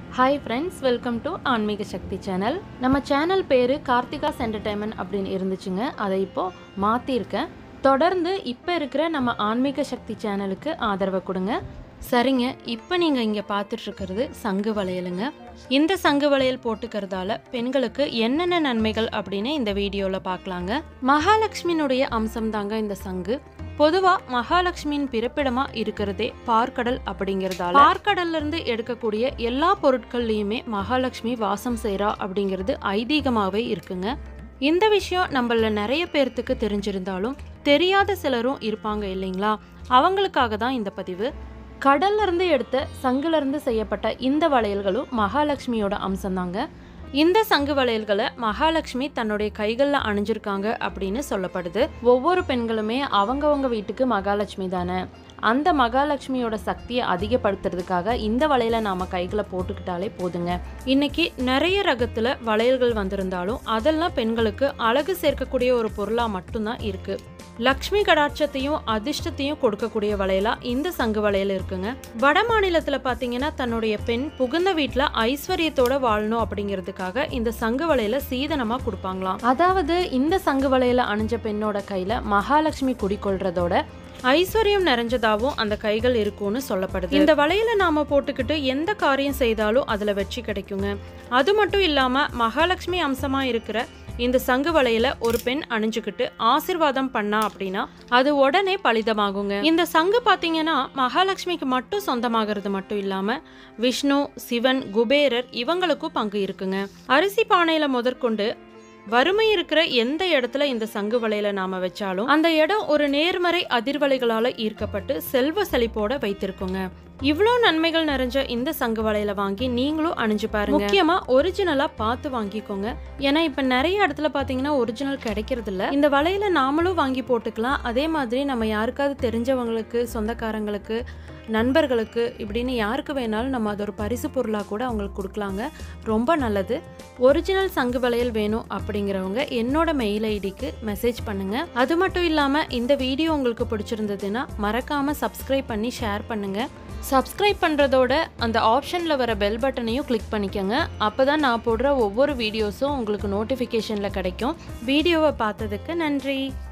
hi friends welcome to ஆன்மீக சக்தி channel நம்ம channel பேர் கார்த்திகாஸ் என்டர்டைன்மெண்ட் அப்படின்னு இருந்துச்சுங்க அதை இப்போது மாற்றிருக்கேன் தொடர்ந்து இப்போ இருக்கிற நம்ம ஆன்மீக சக்தி சேனலுக்கு ஆதரவை கொடுங்க சரிங்க இப்போ நீங்கள் இங்கே பார்த்துட்ருக்கிறது சங்கு வளையலுங்க இந்த சங்கு வளையல் போட்டுக்கிறதால பெண்களுக்கு என்னென்ன நன்மைகள் அப்படின்னு இந்த வீடியோவில் பார்க்கலாங்க மகாலட்சுமியினுடைய அம்சம் தாங்க இந்த சங்கு பொதுவா மகாலட்சுமியின் பிறப்பிடமா இருக்கிறதே பார்க்கடல் அப்படிங்கறதால பார்க்கடல்ல இருந்து எடுக்கக்கூடிய எல்லா பொருட்கள்லயுமே மகாலட்சுமி வாசம் செய்றா அப்படிங்கிறது ஐதீகமாவே இருக்குங்க இந்த விஷயம் நம்மள நிறைய பேர்த்துக்கு தெரிஞ்சிருந்தாலும் தெரியாத சிலரும் இருப்பாங்க இல்லைங்களா அவங்களுக்காக தான் இந்த பதிவு கடல்ல இருந்து எடுத்த சங்குல இருந்து செய்யப்பட்ட இந்த வளையல்களும் மகாலட்சுமியோட அம்சம்தாங்க இந்த சங்கு வளையல்களை மகாலட்சுமி தன்னுடைய கைகளில் அணிஞ்சிருக்காங்க அப்படின்னு சொல்லப்படுது ஒவ்வொரு பெண்களுமே அவங்கவங்க வீட்டுக்கு மகாலட்சுமி தானே அந்த மகாலட்சுமியோட சக்தியை அதிகப்படுத்துறதுக்காக இந்த வளையலை நாம கைகளை போட்டுக்கிட்டாலே போதுங்க இன்னைக்கு நிறைய ரகத்துல வளையல்கள் வந்திருந்தாலும் அதெல்லாம் பெண்களுக்கு அழகு சேர்க்கக்கூடிய ஒரு பொருளா மட்டும்தான் இருக்கு லக்ஷ்மி கடாட்சத்தையும் அதிர்ஷ்டத்தையும் கொடுக்கக்கூடிய வளையலா இந்த சங்கு வளையல் இருக்குங்க வட மாநிலத்துல பாத்தீங்கன்னா தன்னுடைய பெண் புகுந்த வீட்டுல ஐஸ்வர்யத்தோட வாழணும் அப்படிங்கிறதுக்காக இந்த சங்கு வளையல சீதனமா கொடுப்பாங்களாம் அதாவது இந்த சங்கு வளையல அணிஞ்ச பெண்ணோட கையில மகாலட்சுமி குடிக்கொள்றதோட ஐஸ்வர்யம் நிறைஞ்சதாவும் அந்த கைகள் இருக்கும்னு சொல்லப்படுது இந்த வளையல நாம போட்டுக்கிட்டு எந்த காரியம் செய்தாலும் அதுல வெற்றி கிடைக்குங்க அது மட்டும் இல்லாம மகாலட்சுமி அம்சமா இருக்கிற இந்த சங்கு வளையல ஒரு பெண் அணிஞ்சுக்கிட்டு ஆசிர்வாதம் பண்ணா அப்படின்னா அது உடனே பலிதமாகுங்க இந்த சங்கு பாத்தீங்கன்னா மகாலட்சுமிக்கு மட்டும் சொந்தமாகிறது மட்டும் இல்லாம விஷ்ணு சிவன் குபேரர் இவங்களுக்கும் பங்கு இருக்குங்க அரிசி பானையில முதற்கொண்டு வறுமை இருக்கிற எந்த இடத்துல இந்த சங்கு வலையில நாம வச்சாலும் அந்த இடம் ஒரு நேர்மறை அதிர்வலைகளால ஈர்க்கப்பட்டு செல்வ செழிப்போட வைத்திருக்குங்க இவ்வளோ நன்மைகள் நிறைஞ்ச இந்த சங்கு வலையில வாங்கி நீங்களும் அணிஞ்சு பாருங்க முக்கியமா ஒரிஜினலா பார்த்து வாங்கிக்கோங்க ஏன்னா இப்ப நிறைய இடத்துல பாத்தீங்கன்னா ஒரிஜினல் கிடைக்கிறது இல்ல இந்த வலையில நாமளும் வாங்கி போட்டுக்கலாம் அதே மாதிரி நம்ம யாருக்காவது தெரிஞ்சவங்களுக்கு சொந்தக்காரங்களுக்கு நண்பர்களுக்கு இப்படின்னு யாருக்கு வேணாலும் நம்ம அது ஒரு பரிசு பொருளாக கூட அவங்களுக்கு கொடுக்கலாங்க ரொம்ப நல்லது ஒரிஜினல் சங்கு வளையல் வேணும் அப்படிங்கிறவங்க என்னோட மெயில் ஐடிக்கு மெசேஜ் பண்ணுங்க அது மட்டும் இல்லாமல் இந்த வீடியோ உங்களுக்கு பிடிச்சிருந்ததுன்னா மறக்காம சப்ஸ்கிரைப் பண்ணி ஷேர் பண்ணுங்க சப்ஸ்கிரைப் பண்ணுறதோட அந்த ஆப்ஷனில் வர பெல் பட்டனையும் கிளிக் பண்ணிக்கோங்க அப்போ தான் நான் போடுற ஒவ்வொரு வீடியோஸும் உங்களுக்கு நோட்டிஃபிகேஷனில் கிடைக்கும் வீடியோவை பார்த்ததுக்கு நன்றி